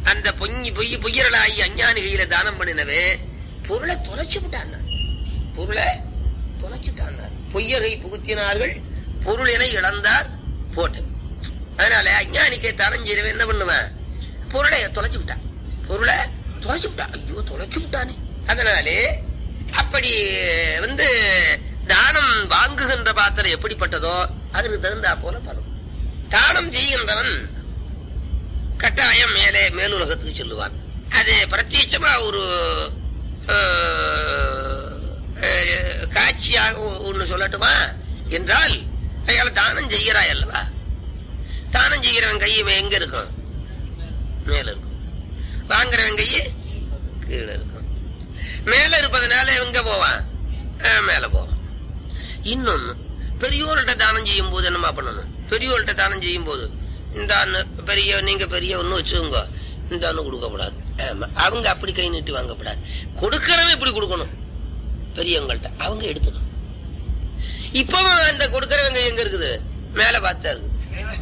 அந்த பொங்கி பொய் பொய்யரலாகி அஞ்ஞானி கையில தானம் பண்ணினவே பொருளை தொலைச்சு விட்டான் பொருளை தொலைச்சுட்டான் பொய்யரை புகுத்தினார்கள் பொருளினை இழந்தார் போட்டு அதனால அஞ்ஞானிக்கை தானம் செய்யறவன் என்ன பண்ணுவேன் பொருளை தொலைச்சு விட்டான் பொருளை தொலைச்சு விட்டான் ஐயோ தொலைச்சு விட்டானே அதனாலே அப்படி வந்து தானம் வாங்குகின்ற பாத்திரம் எப்படிப்பட்டதோ அதுக்கு தகுந்தா போல பலம் தானம் செய்கின்றவன் கட்டாயம் மேலே மேலுலகத்துக்கு சொல்லுவான் அது பிரத்யட்சமா ஒரு அஹ், அஹ், காட்சியாக ஒண்ணு சொல்லட்டுமா என்றால் அயால தானம் செய்கிறாய் அல்லவா தானம் செய்கிறவன் கை எங்க இருக்கும் மேல இருக்கும் வாங்குறவன் கை கீழே இருக்கும் மேல இருப்பதனால எங்க போவான் அஹ், மேல போவான் இன்னொன்னு பெரியோர்கிட்ட தானம் செய்யும் போது என்னமா பண்ணணும் பெரியோர்கிட்ட தானம் செய்யும் போது இந்த அண்ணு பெரிய நீங்க பெரிய ஒண்ணு வச்சுக்கோங்க இந்த அண்ணு கொடுக்கப்படாது ஆமா, அவங்க அப்படி கை நீட்டி வாங்கப்படாது கொடுக்கறவன் இப்படி கொடுக்கணும் பெரியவங்கள்ட்ட அவங்க எடுத்துக்கணும் இப்பவும் அந்த கொடுக்கறவங்க எங்க இருக்குது மேல பார்த்தா இருக்குது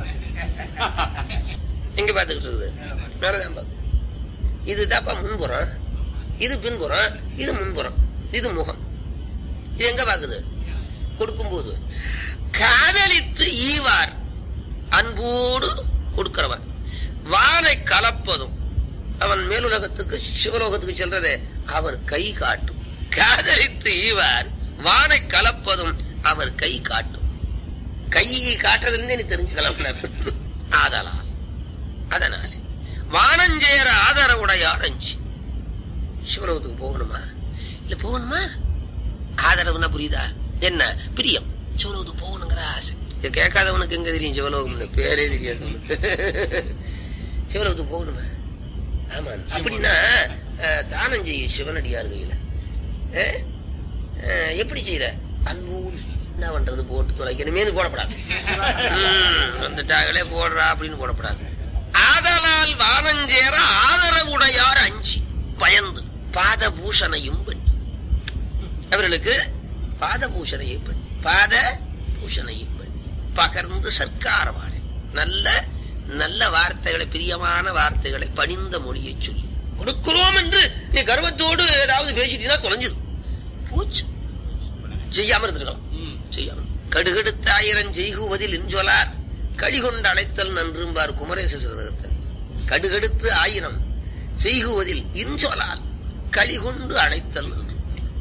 எங்க பாத்துக்கிட்டு இருக்குது மேலதான் பார்த்து இதுதான்ப்பா முன்புறம் இது பின்புறம் இது முன்புறம் இது முகம் இது எங்க பாக்குது கொடுக்கும்போது காதலித்து ஈவார் அன்போடு கொடுக்கிறவன் வானை கலப்பதும் அவன் மேலுலகத்துக்கு சிவலோகத்துக்கு செல்றதே அவர் கை காட்டும் காதலித்து ஈவார் வானை கலப்பதும் அவர் கை காட்டும் கை காட்டுறதுல நீ தெரிஞ்சுக்கலாம் ஆதலால் அதனால வானஞ்சேர ஆதரவுடையார் அஞ்சு சிவலோகத்துக்கு போகணுமா இல்ல போகணுமா ஆதரவுனா புரியுதா என்ன பிரியம் சிவலோகத்துக்கு போகணுங்கிற ஆசை இதை கேட்காதவனுக்கு எங்க தெரியும் சிவலோகம்னு பேரே தெரியாது அவனுக்கு. சிவலோகத்துக்கு போகணுமா ஆமா அப்படின்னா அஹ், தானம் செய்ய சிவனடியார் கையில அஹ், அஹ், எப்படி செய்யற அன்போடு என்ன பண்றது போட்டு தொலைக்கணுமே போடப்படாது ம், வந்துட்டாங்களே போடுறா அப்படின்னு போடப்படாது ஆதலால் வானஞ்சேர ஆதரவுடையார் அஞ்சி பயந்து பாத பூஷணையும் பண்ணி அவர்களுக்கு பாத பூஷணையும் பண்ணி பாத பூஷணையும் பண்ணி பகர்ந்து சர்க்காரவாடு நல்ல நல்ல வார்த்தைகளை பிரியமான வார்த்தைகளை பணிந்த மொழியை சொல்லி கொடுக்கிறோம் என்று நீ கர்வத்தோடு ஏதாவது பேசிட்டீங்கன்னா தொலைஞ்சது போச்சு செய்யாம இருந்திருக்கலாம் செய்யாம கடுகெடுத்தாயிரம் செய்குவதில் இன்சொலார் கழிகொண்டு அழைத்தல் நன்றும்பார் குமரேச சிறகத்தில் கடுகெடுத்து ஆயிரம் செய்குவதில் இன்சொலால் களிகொண்டு அழைத்தல் நன்று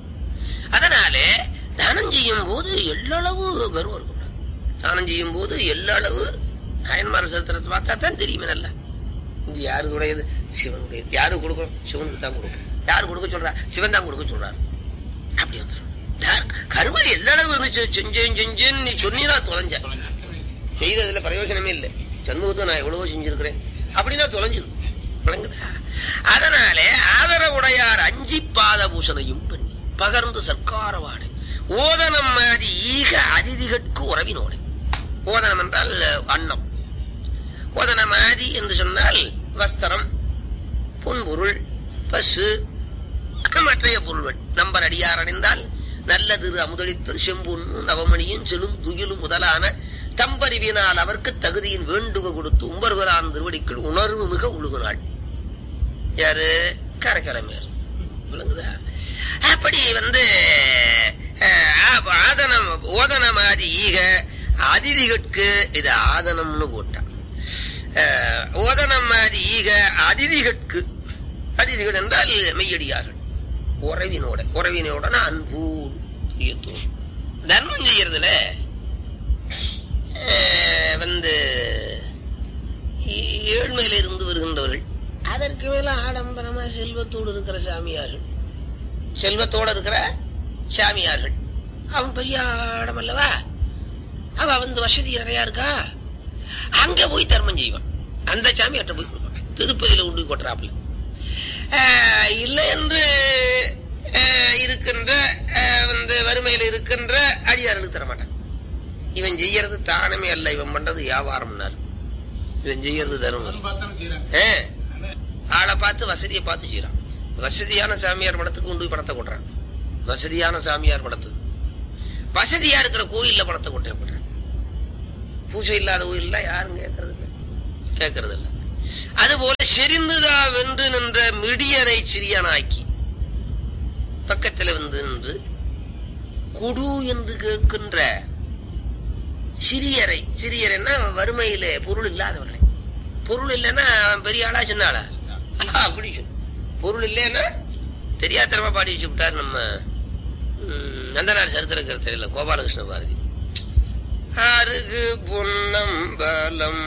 அதனாலே தானம் செய்யும் போது எல்லளவு கர்வம் இருக்கக்கூடாது தானம் செய்யும் போது எல்லளவு அயன்மார சரித்திரத்தை பார்த்தா தான் தெரியுமே நல்லா இது யாருடையது சிவனுடையது யாரு கொடுக்கணும் சிவனுக்கு தான் கொடுக்கணும் யாரு கொடுக்க சொல்றா சிவன் தான் கொடுக்க சொல்றாரு அப்படி வந்துடும் கருமல் எல்லளவு இருந்துச்சு செஞ்சேன் செஞ்சேன்னு நீ சொன்னீனா தொலைஞ்ச செய்ததுல பிரயோஜனமே இல்லை சண்முகத்தை நான் எவ்வளவோ செஞ்சிருக்கிறேன் அப்படின்னா தொலைஞ்சது விளங்குதா? அதனாலே ஆதரவுடையார் அஞ்சி பாத பூஷணையும் பண்ணி பகர்ந்து சர்க்காரவாடு ஓதனம் மாதிரி ஈக அதிதிகட்கு உறவினோடு ஓதனம் என்றால் அன்னம் ஓதனமாதி என்று சொன்னால் வஸ்திரம் பொன்பொருள் பசு மற்றைய பொருள்கள் நம்பர் அடியார் அடைந்தால் நல்ல திரு அமுதளித்தல் செம்பொன்னு நவமணியும் செலும் துயிலும் முதலான தம்பறிவினால் அவருக்கு தகுதியின் வேண்டுக கொடுத்து உம்பர்வரான் திருவடிக்குள் உணர்வு மிக உழுகுனாள் யாரு கரக்கிழமையர் விளங்குதா அப்படி வந்து அஹ், ஆ- ஆதனம் ஓதனமாதி ஈக அதிதிகட்கு இது ஆதனம்னு போட்டான் அஹ், ஓதனம் மாதிரி ஈக அதிதிகட்கு அதிதிகள் என்றால் மெய்யடியார்கள் உறவினோட உறவினோட அன்பு ஈர்த்தோம். தர்மம் செய்யறதுல அஹ், வந்து ஏ- ஏழ்மையில இருந்து வருகின்றவர்கள் அதற்கு மேல ஆடம்பரமா செல்வத்தோடு இருக்கிற சாமியார்கள் செல்வத்தோட இருக்கிற சாமியார்கள் அவன் பெரிய ஆடம் அல்லவா அவ வந்து வசதி நிறையா இருக்கா அங்க போய் தர்மம் செய்வான் அந்த சாமியார்ட்ட போய் கொடுப்பான் திருப்பதியில கொண்டு போய் கொட்டுறாப்புல ஆஹ் இல்லை என்று ஆஹ் இருக்கின்ற ஆஹ் வந்து வறுமையில இருக்கின்ற அடியார்களுக்கு தர மாட்டான் இவன் செய்யறது தானமே அல்ல இவன் பண்றது வியாபாரம்னாரு இவன் செய்யறது தர்மம் ஆ. ஆளை பார்த்து வசதியை பார்த்து செய்யறான் வசதியான சாமியார் படத்துக்கு கொண்டு போய் பணத்தை கொட்டுறான் வசதியான சாமியார் படத்துக்கு வசதியா இருக்கிற கோயில்ல பணத்தை கொட்டே போடுறான் பூஜை இல்லாத கோயில்ல யாரும் கேட்கறது இல்ல கேட்கறது இல்ல அதுபோல செறிந்துதா வென்று நின்ற மிடியனை சிறியனாக்கி பக்கத்துல வந்து நின்று குடு என்று கேட்கின்ற சிறியரை சிறியரைன்னா வறுமையிலே பொருள் இல்லாதவர்களை பொருள் இல்லைன்னா அவன் பெரிய ஆளா சின்ன ஆளா அப்படி சொல்லு. பொருள் இல்லைன்னா தெரியாதனமா பாடி வச்சு விட்டார் நம்ம ம், நந்தனார் சரித்திர கருத்தையில கோபாலகிருஷ்ண பாரதி அருகு பொன்னம்பலம்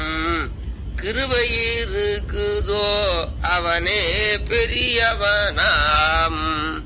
கிருபையிருக்குதோ அவனே பெரியவனாம்